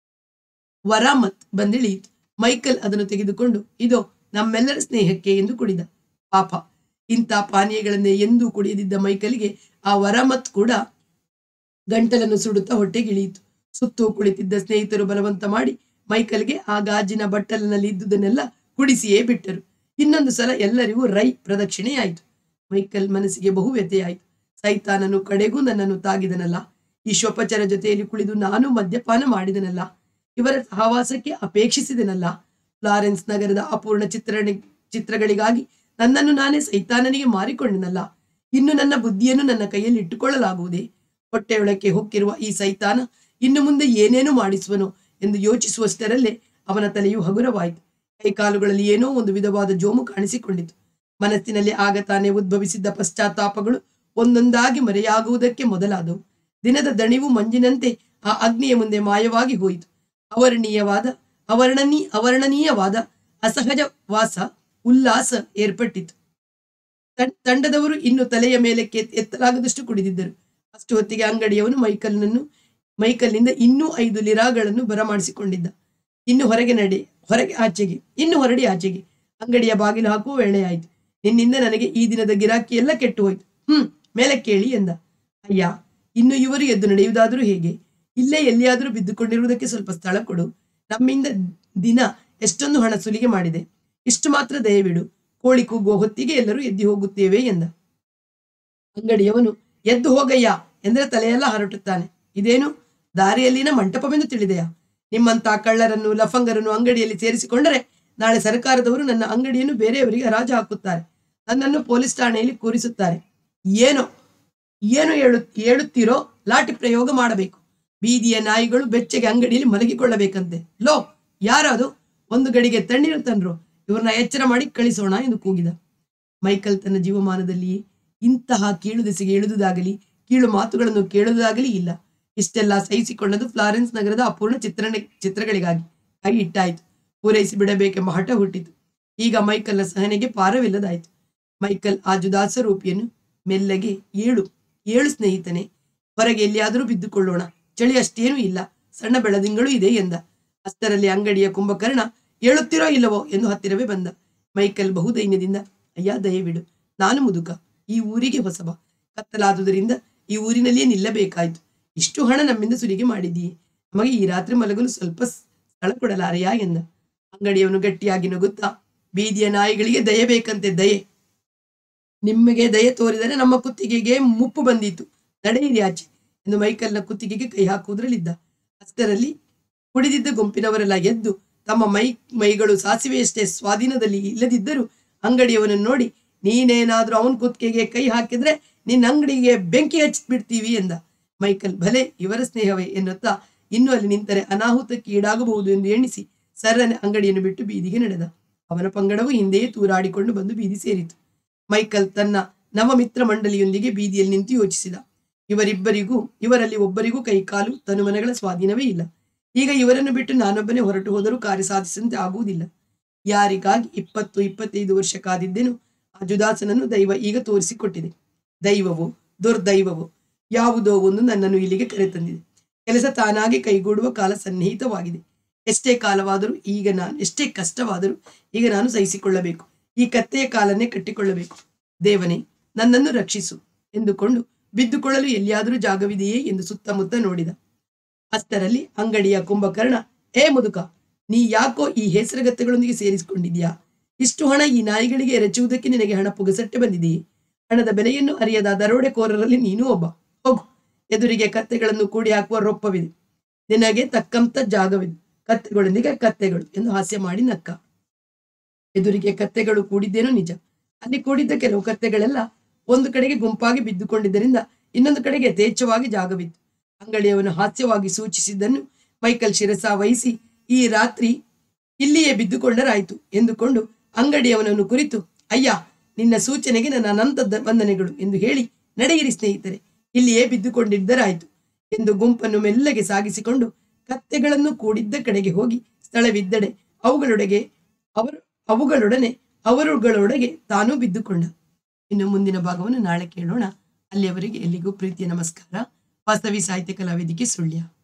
ವರಾಮತ್ ಬಂದಿಳಿಯಿತು ಮೈಕಲ್ ಅದನ್ನು ತೆಗೆದುಕೊಂಡು ಇದೋ ನಮ್ಮೆಲ್ಲರ ಸ್ನೇಹಕ್ಕೆ ಎಂದು ಕುಡಿದ ಪಾಪ ಇಂಥ ಪಾನೀಯಗಳನ್ನೇ ಎಂದೂ ಕುಡಿಯದಿದ್ದ ಮೈಕಲ್ಗೆ ಆ ವರಾಮತ್ ಕೂಡ ಗಂಟಲನ್ನು ಸುಡುತ್ತಾ ಹೊಟ್ಟೆಗಿಳಿಯಿತು ಸುತ್ತು ಕುಳಿತಿದ್ದ ಸ್ನೇಹಿತರು ಬಲವಂತ ಮಾಡಿ ಮೈಕಲ್ಗೆ ಆ ಗಾಜಿನ ಬಟ್ಟಲಿನಲ್ಲಿ ಇದ್ದುದನ್ನೆಲ್ಲ ಕುಡಿಸಿಯೇ ಬಿಟ್ಟರು ಇನ್ನೊಂದು ಸಲ ಎಲ್ಲರಿಗೂ ರೈ ಪ್ರದಕ್ಷಿಣೆಯಾಯಿತು ಮೈಕಲ್ ಮನಸ್ಸಿಗೆ ಬಹು ವ್ಯಥೆಯಾಯಿತು ಸೈತಾನನು ಕಡೆಗೂ ನನ್ನನ್ನು ತಾಗಿದನಲ್ಲ ಈ ಶೋಪಚರ ಜೊತೆಯಲ್ಲಿ ಕುಳಿದು ನಾನು ಮದ್ಯಪಾನ ಮಾಡಿದನಲ್ಲ ಇವರ ಸಹವಾಸಕ್ಕೆ ಅಪೇಕ್ಷಿಸಿದನಲ್ಲ ಫ್ಲಾರೆನ್ಸ್ ನಗರದ ಅಪೂರ್ಣ ಚಿತ್ರಣ ಚಿತ್ರಗಳಿಗಾಗಿ ನನ್ನನ್ನು ನಾನೇ ಸೈತಾನನಿಗೆ ಮಾರಿಕೊಂಡನಲ್ಲ ಇನ್ನು ನನ್ನ ಬುದ್ಧಿಯನ್ನು ನನ್ನ ಕೈಯಲ್ಲಿ ಇಟ್ಟುಕೊಳ್ಳಲಾಗುವುದೇ ಹೊಟ್ಟೆಯೊಳಕ್ಕೆ ಹೊಕ್ಕಿರುವ ಈ ಸೈತಾನ ಇನ್ನು ಮುಂದೆ ಏನೇನು ಮಾಡಿಸುವನು ಎಂದು ಯೋಚಿಸುವಷ್ಟರಲ್ಲೇ ಅವನ ತಲೆಯು ಹಗುರವಾಯಿತು ಕೈಕಾಲುಗಳಲ್ಲಿ ಏನೋ ಒಂದು ವಿಧವಾದ ಜೋಮು ಕಾಣಿಸಿಕೊಂಡಿತು ಮನಸ್ಸಿನಲ್ಲಿ ಆಗ ತಾನೇ ಉದ್ಭವಿಸಿದ್ದ ಪಶ್ಚಾತ್ತಾಪಗಳು ಒಂದೊಂದಾಗಿ ಮರೆಯಾಗುವುದಕ್ಕೆ ಮೊದಲಾದವು ದಿನದ ದಣಿವು ಮಂಜಿನಂತೆ ಆ ಅಗ್ನಿಯ ಮುಂದೆ ಮಾಯವಾಗಿ ಹೋಯಿತು ಅವರ್ಣೀಯವಾದ ಅವರ್ಣನೀ ಅವರ್ಣನೀಯವಾದ ಅಸಹಜ ವಾಸ ಉಲ್ಲಾಸ ಏರ್ಪಟ್ಟಿತು ತಂ- ತಂಡದವರು ಇನ್ನು ತಲೆಯ ಮೇಲಕ್ಕೆ ಎತ್ತಲಾಗದಷ್ಟು ಕುಡಿದಿದ್ದರು ಅಷ್ಟು ಹೊತ್ತಿಗೆ ಅಂಗಡಿಯವನು ಮೈಕಲ್ನನ್ನು ಮೈಕಲ್ನಿಂದ ಇನ್ನೂ ಐದು ಲಿರಾಗಳನ್ನು ಬರಮಾಡಿಸಿಕೊಂಡಿದ್ದ ಇನ್ನು ಹೊರಗೆ ನಡೆ ಹೊರಗೆ ಆಚೆಗೆ ಇನ್ನು ಹೊರಡಿ ಆಚೆಗೆ ಅಂಗಡಿಯ ಬಾಗಿಲು ಹಾಕುವ ವೇಳೆಯಾಯಿತು ನಿನ್ನಿಂದ ನನಗೆ ಈ ದಿನದ ಗಿರಾಕಿ ಎಲ್ಲ ಕೆಟ್ಟು ಹೋಯ್ತು ಹ್ಮ್ ಮೇಲೆ ಕೇಳಿ ಎಂದ ಅಯ್ಯ ಇನ್ನು ಇವರು ಎದ್ದು ನಡೆಯುವುದಾದರೂ ಹೇಗೆ ಇಲ್ಲೇ ಎಲ್ಲಿಯಾದರೂ ಬಿದ್ದುಕೊಂಡಿರುವುದಕ್ಕೆ ಸ್ವಲ್ಪ ಸ್ಥಳ ಕೊಡು ನಮ್ಮಿಂದ ದಿನ ಎಷ್ಟೊಂದು ಹಣ ಸುಲಿಗೆ ಮಾಡಿದೆ ಇಷ್ಟು ಮಾತ್ರ ದಯವಿಡು ಕೋಳಿ ಕೂಗುವ ಹೊತ್ತಿಗೆ ಎಲ್ಲರೂ ಎದ್ದು ಹೋಗುತ್ತೇವೆ ಎಂದ ಅಂಗಡಿಯವನು ಎದ್ದು ಹೋಗಯ್ಯ ಎಂದರೆ ತಲೆಯೆಲ್ಲ ಹರಟುತ್ತಾನೆ ಇದೇನು ದಾರಿಯಲ್ಲಿನ ಮಂಟಪವೆಂದು ತಿಳಿದೆಯಾ ನಿಮ್ಮಂತ ಕಳ್ಳರನ್ನು ಲಫಂಗರನ್ನು ಅಂಗಡಿಯಲ್ಲಿ ಸೇರಿಸಿಕೊಂಡರೆ ನಾಳೆ ಸರ್ಕಾರದವರು ನನ್ನ ಅಂಗಡಿಯನ್ನು ಬೇರೆಯವರಿಗೆ ಹರಾಜು ಹಾಕುತ್ತಾರೆ ನನ್ನನ್ನು ಪೊಲೀಸ್ ಠಾಣೆಯಲ್ಲಿ ಕೂರಿಸುತ್ತಾರೆ ಏನೋ ಏನು ಹೇಳು ಹೇಳುತ್ತೀರೋ ಲಾಠಿ ಪ್ರಯೋಗ ಮಾಡಬೇಕು ಬೀದಿಯ ನಾಯಿಗಳು ಬೆಚ್ಚಗೆ ಅಂಗಡಿಯಲ್ಲಿ ಮಲಗಿಕೊಳ್ಳಬೇಕಂತೆ ಲೋ ಯಾರದು ಒಂದು ಗಡಿಗೆ ತಣ್ಣೀರು ತಂದ್ರು ಇವ್ರನ್ನ ಎಚ್ಚರ ಮಾಡಿ ಕಳಿಸೋಣ ಎಂದು ಕೂಗಿದ ಮೈಕಲ್ ತನ್ನ ಜೀವಮಾನದಲ್ಲಿಯೇ ಇಂತಹ ಕೀಳು ದೆಸೆಗೆ ಇಳಿದುದಾಗಲಿ ಕೀಳು ಮಾತುಗಳನ್ನು ಕೇಳುವುದಾಗಲಿ ಇಲ್ಲ ಇಷ್ಟೆಲ್ಲ ಸಹಿಸಿಕೊಂಡದು ಫ್ಲಾರೆನ್ಸ್ ನಗರದ ಅಪೂರ್ಣ ಚಿತ್ರಣ ಚಿತ್ರಗಳಿಗಾಗಿ ಕೈ ಇಟ್ಟಾಯಿತು ಪೂರೈಸಿ ಬಿಡಬೇಕೆಂಬ ಹಠ ಹುಟ್ಟಿತು ಈಗ ಮೈಕಲ್ನ ಸಹನೆಗೆ ಪಾರವಿಲ್ಲದಾಯಿತು ಮೈಕಲ್ ಆ ಜುದಾಸ ರೂಪಿಯನ್ನು ಮೆಲ್ಲಗೆ ಏಳು ಏಳು ಸ್ನೇಹಿತನೇ ಹೊರಗೆ ಎಲ್ಲಿಯಾದರೂ ಬಿದ್ದುಕೊಳ್ಳೋಣ ಚಳಿ ಅಷ್ಟೇನೂ ಇಲ್ಲ ಸಣ್ಣ ಬೆಳದಿಂಗಳು ಇದೆ ಎಂದ ಅಷ್ಟರಲ್ಲಿ ಅಂಗಡಿಯ ಕುಂಭಕರ್ಣ ಏಳುತ್ತಿರೋ ಇಲ್ಲವೋ ಎಂದು ಹತ್ತಿರವೇ ಬಂದ ಮೈಕಲ್ ಬಹುದೈನ್ಯದಿಂದ ಅಯ್ಯ ದಯವಿಡು ನಾನು ಮುದುಕ ಈ ಊರಿಗೆ ಹೊಸಬ ಕತ್ತಲಾದುದರಿಂದ ಈ ಊರಿನಲ್ಲಿಯೇ ನಿಲ್ಲಬೇಕಾಯ್ತು ಇಷ್ಟು ಹಣ ನಮ್ಮಿಂದ ಸುಲಿಗೆ ಮಾಡಿದ್ದೀಯೆ ನಮಗೆ ಈ ರಾತ್ರಿ ಮಲಗಲು ಸ್ವಲ್ಪ ಸ್- ಸ್ಥಳ ಕೊಡಲಾರೆಯಾ ಎಂದ ಅಂಗಡಿಯವನು ಗಟ್ಟಿಯಾಗಿ ನಗುತ್ತಾ ಬೀದಿಯ ನಾಯಿಗಳಿಗೆ ದಯೆ ಬೇಕಂತೆ ದಯೆ ನಿಮಗೆ ದಯೆ ತೋರಿದರೆ ನಮ್ಮ ಕುತ್ತಿಗೆಗೆ ಮುಪ್ಪು ಬಂದಿತು ನಡೆಯಿರಿ ಆಚೆ ಎಂದು ಮೈಕಲ್ನ ಕುತ್ತಿಗೆಗೆ ಕೈ ಹಾಕುವುದರಲ್ಲಿದ್ದ ಅಷ್ಟರಲ್ಲಿ ಕುಡಿದಿದ್ದ ಗುಂಪಿನವರೆಲ್ಲ ಎದ್ದು ತಮ್ಮ ಮೈ ಮೈಗಳು ಸಾಸಿವೆಯಷ್ಟೇ ಸ್ವಾಧೀನದಲ್ಲಿ ಇಲ್ಲದಿದ್ದರೂ ಅಂಗಡಿಯವನನ್ನು ನೋಡಿ ನೀನೇನಾದ್ರೂ ಅವನ ಕುತ್ತಿಗೆಗೆ ಕೈ ಹಾಕಿದ್ರೆ ನಿನ್ನ ಅಂಗಡಿಗೆ ಬೆಂಕಿ ಹಚ್ಚಿಬಿಡ್ತೀವಿ ಎಂದ ಮೈಕಲ್ ಭಲೆ ಇವರ ಸ್ನೇಹವೇ ಎನ್ನುತ್ತಾ ಇನ್ನು ಅಲ್ಲಿ ನಿಂತರೆ ಅನಾಹುತಕ್ಕೆ ಈಡಾಗಬಹುದು ಎಂದು ಎಣಿಸಿ ಸರ್ರನೆ ಅಂಗಡಿಯನ್ನು ಬಿಟ್ಟು ಬೀದಿಗೆ ನಡೆದ ಅವನ ಪಂಗಡವು ಹಿಂದೆಯೇ ತೂರಾಡಿಕೊಂಡು ಬಂದು ಬೀದಿ ಸೇರಿತು ಮೈಕಲ್ ತನ್ನ ನವಮಿತ್ರ ಮಂಡಳಿಯೊಂದಿಗೆ ಬೀದಿಯಲ್ಲಿ ನಿಂತು ಯೋಚಿಸಿದ ಇವರಿಬ್ಬರಿಗೂ ಇವರಲ್ಲಿ ಒಬ್ಬರಿಗೂ ಕೈಕಾಲು ತನುಮನಗಳ ಸ್ವಾಧೀನವೇ ಇಲ್ಲ ಈಗ ಇವರನ್ನು ಬಿಟ್ಟು ನಾನೊಬ್ಬನೇ ಹೊರಟು ಹೋದರೂ ಕಾರ್ಯ ಸಾಧಿಸಂತೆ ಆಗುವುದಿಲ್ಲ ಯಾರಿಗಾಗಿ ಇಪ್ಪತ್ತು ಇಪ್ಪತ್ತೈದು ವರ್ಷ ಕಾದಿದ್ದೇನು ಆ ಜುದಾಸನನ್ನು ದೈವ ಈಗ ತೋರಿಸಿಕೊಟ್ಟಿದೆ ದೈವವು ದುರ್ದೈವವು ಯಾವುದೋ ಒಂದು ನನ್ನನ್ನು ಇಲ್ಲಿಗೆ ಕರೆತಂದಿದೆ ಕೆಲಸ ತಾನಾಗಿ ಕೈಗೂಡುವ ಕಾಲ ಸನ್ನಿಹಿತವಾಗಿದೆ ಎಷ್ಟೇ ಕಾಲವಾದರೂ ಈಗ ನಾನು ಎಷ್ಟೇ ಕಷ್ಟವಾದರೂ ಈಗ ನಾನು ಸಹಿಸಿಕೊಳ್ಳಬೇಕು ಈ ಕತ್ತೆಯ ಕಾಲನ್ನೇ ಕಟ್ಟಿಕೊಳ್ಳಬೇಕು ದೇವನೇ ನನ್ನನ್ನು ರಕ್ಷಿಸು ಎಂದುಕೊಂಡು ಬಿದ್ದುಕೊಳ್ಳಲು ಎಲ್ಲಿಯಾದರೂ ಜಾಗವಿದೆಯೇ ಎಂದು ಸುತ್ತಮುತ್ತ ನೋಡಿದ ಅಷ್ಟರಲ್ಲಿ ಅಂಗಡಿಯ ಕುಂಭಕರ್ಣ ಏ ಮುದುಕ ನೀ ಯಾಕೋ ಈ ಹೆಸರುಗತ್ತೆಗಳೊಂದಿಗೆ ಸೇರಿಸಿಕೊಂಡಿದ್ಯಾ ಇಷ್ಟು ಹಣ ಈ ನಾಯಿಗಳಿಗೆ ಎರಚುವುದಕ್ಕೆ ನಿನಗೆ ಹಣ ಪುಗಸಟ್ಟೆ ಬಂದಿದೆಯೇ ಹಣದ ಬೆಲೆಯನ್ನು ಅರಿಯದ ದರೋಡೆಕೋರರಲ್ಲಿ ನೀನು ಒಬ್ಬ ಹೋಗು ಎದುರಿಗೆ ಕತ್ತೆಗಳನ್ನು ಕೂಡಿ ಹಾಕುವ ರೊಪ್ಪವಿದೆ ನಿನಗೆ ತಕ್ಕಂತ ಜಾಗವಿದು ಕತ್ತೆಗಳೊಂದಿಗೆ ಕತ್ತೆಗಳು ಎಂದು ಹಾಸ್ಯ ಮಾಡಿ ನಕ್ಕ ಎದುರಿಗೆ ಕತ್ತೆಗಳು ಕೂಡಿದ್ದೇನೋ ನಿಜ ಅಲ್ಲಿ ಕೂಡಿದ್ದ ಕೆಲವು ಕತ್ತೆಗಳೆಲ್ಲ ಒಂದು ಕಡೆಗೆ ಗುಂಪಾಗಿ ಬಿದ್ದುಕೊಂಡಿದ್ದರಿಂದ ಇನ್ನೊಂದು ಕಡೆಗೆ ಯಥೇಚ್ಛವಾಗಿ ಜಾಗವಿತ್ತು ಅಂಗಡಿಯವನು ಹಾಸ್ಯವಾಗಿ ಸೂಚಿಸಿದ್ದನ್ನು ಮೈಕಲ್ ಶಿರಸ ವಹಿಸಿ ಈ ರಾತ್ರಿ ಇಲ್ಲಿಯೇ ಬಿದ್ದುಕೊಂಡರಾಯ್ತು ಎಂದುಕೊಂಡು ಅಂಗಡಿಯವನನ್ನು ಕುರಿತು ಅಯ್ಯ ನಿನ್ನ ಸೂಚನೆಗೆ ನನ್ನ ಅನಂತ ದ- ವಂದನೆಗಳು ಎಂದು ಹೇಳಿ ನಡೆಯಿರಿ ಸ್ನೇಹಿತರೆ ಇಲ್ಲಿಯೇ ಬಿದ್ದುಕೊಂಡಿದ್ದರಾಯ್ತು ಎಂದು ಗುಂಪನ್ನು ಮೆಲ್ಲಗೆ ಸಾಗಿಸಿಕೊಂಡು ಕತ್ತೆಗಳನ್ನು ಕೂಡಿದ್ದ ಕಡೆಗೆ ಹೋಗಿ ಸ್ಥಳವಿದ್ದಡೆ ಅವುಗಳೊಡೆಗೆ ಅವರು ಅವುಗಳೊಡನೆ ಅವರುಗಳೊಳಗೆ ತಾನೂ ಬಿದ್ದುಕೊಂಡ ಇನ್ನು ಮುಂದಿನ ಭಾಗವನ್ನು ನಾಳೆ ಕೇಳೋಣ ಅಲ್ಲಿಯವರೆಗೆ ಎಲ್ಲಿಗೂ ಪ್ರೀತಿಯ ನಮಸ್ಕಾರ ವಾಸ್ತವಿ ಸಾಹಿತ್ಯ ಕಲಾವೇದಿಕೆ ಸುಳ್ಯ